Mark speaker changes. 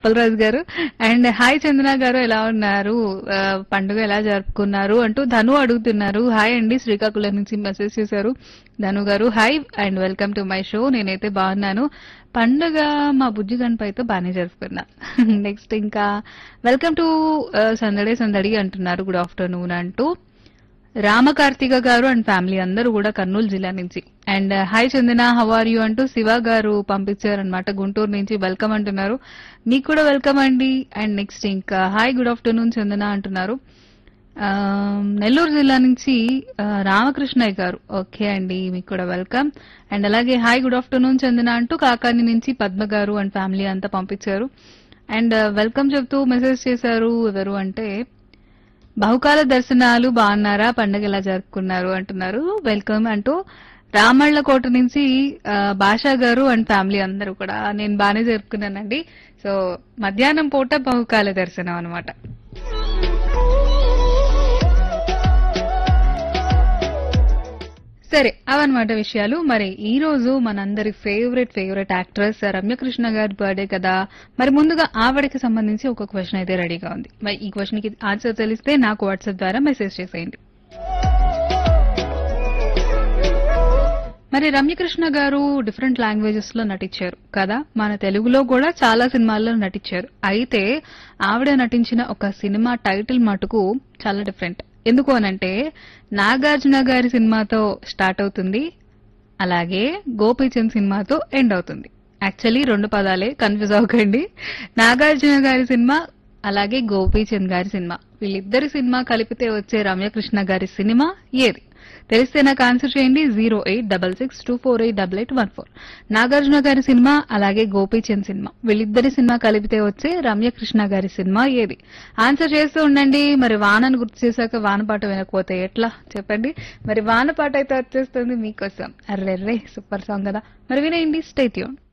Speaker 1: రాజు గారు and hi చందన గారు ఎలా ఉన్నారు ఆ, పండుగ ఎలా జరుపుకున్నారు అంటూ ధను అడుగుతున్నారు హాయ్ అండి శ్రీకాకుళం నుంచి మెసేజ్ చేశారు Dhanu garu hi and welcome to my show నేనైతే బాగున్నాను పండుగ మా బుజ్జి గణపైతో బాగానే జరుపుకున్నా నెక్స్ట్ ఇంకా వెల్కమ్ టు సందడే సందడి అంటున్నారు గుడ్ ఆఫ్టర్నూన్ అంటూ రామకార్తిక గారు అండ్ ఫ్యామిలీ అందరూ కూడా కర్నూలు జిల్లా నుంచి and hi Chandana how you అంటూ శివ గారు పంపించారనమాట గుంటూరు నుంచి వెల్కమ్ అంటున్నారు మీకు కూడా వెల్కమ్ అండి అండ్ నెక్స్ట్ ఇంకా హాయ్ గుడ్ ఆఫ్టర్నూన్ చందన అంటున్నారు ఆ, నెల్లూరు జిల్లా నుంచి ఆ, రామకృష్ణయ్య గారు ఓకే అండి మీకు కూడా వెల్కమ్ అండ్ అలాగే హాయ్ గుడ్ ఆఫ్టర్నూన్ చందన అంటూ కాకాని నుంచి పద్మ గారు అండ్ ఫ్యామిలీ అంతా పంపించారు అండ్ వెల్కమ్ చెప్తూ మెసేజ్ చేశారు ఎవరు అంటే బహుకాల దర్శనాలు బాగున్నారా పండగ ఎలా జరుపుకున్నారు అంటున్నారు వెల్కమ్ అంటూ రామళ్ళకోట నుంచి ఆ, భాషా గారు అండ్ ఫ్యామిలీ అందరూ కూడా నేను బాగానే జరుపుకున్నానండి సో మధ్యాహ్నం పూట బహుకాల దర్శనం అనమాట సరే అవన్నమాట విషయాలు మరి ఈ రోజు మనందరి ఫేవరెట్ ఫేవరెట్ యాక్ట్రెస్ రమ్యకృష్ణ గారి బర్త్డే కదా మరి ముందుగా ఆవిడకి సంబంధించి ఒక క్వశ్చన్ అయితే రెడీగా ఉంది మరి ఈ క్వశ్చన్ కి ఆన్సర్ తెలిస్తే నాకు వాట్సాప్ ద్వారా మెసేజ్ చేసేయండి మరి రమ్యకృష్ణ గారు డిఫరెంట్ లాంగ్వేజెస్ లో నటించారు కదా మన తెలుగులో కూడా చాలా సినిమాల్లో నటించారు అయితే ఆవిడ నటించిన ఒక సినిమా టైటిల్ మటుకు చాలా డిఫరెంట్ ఎందుకు అనంటే నాగార్జున గారి సినిమాతో స్టార్ట్ అవుతుంది అలాగే గోపీచంద్ సినిమాతో ఎండ్ అవుతుంది యాక్చువల్లీ రెండు పదాలే కన్ఫ్యూజ్ అవ్వకండి నాగార్జున గారి సినిమా అలాగే గోపీచంద్ గారి సినిమా వీళ్ళిద్దరి సినిమా కలిపితే వచ్చే రమ్యకృష్ణ గారి సినిమా ఏది తెలిస్తే నాకు ఆన్సర్ చేయండి zero eight double six two four eight double eight one four Nagarjuna garu cinema అలాగే గోపీచంద్ సినిమా వీళ్ళిద్దరి సినిమా కలిపితే వచ్చే రమ్యకృష్ణ గారి సినిమా ఏది ఆన్సర్ చేస్తూ ఉండండి మరి వానను గుర్తు చేశాక వానపాట వినకపోతే ఎట్లా చెప్పండి మరి వానపాట అయితే వచ్చేస్తుంది మీకోసం అర్రెర్రే సూపర్ సాంగ్ కదా మరి వినేయండి స్టేట్యూన్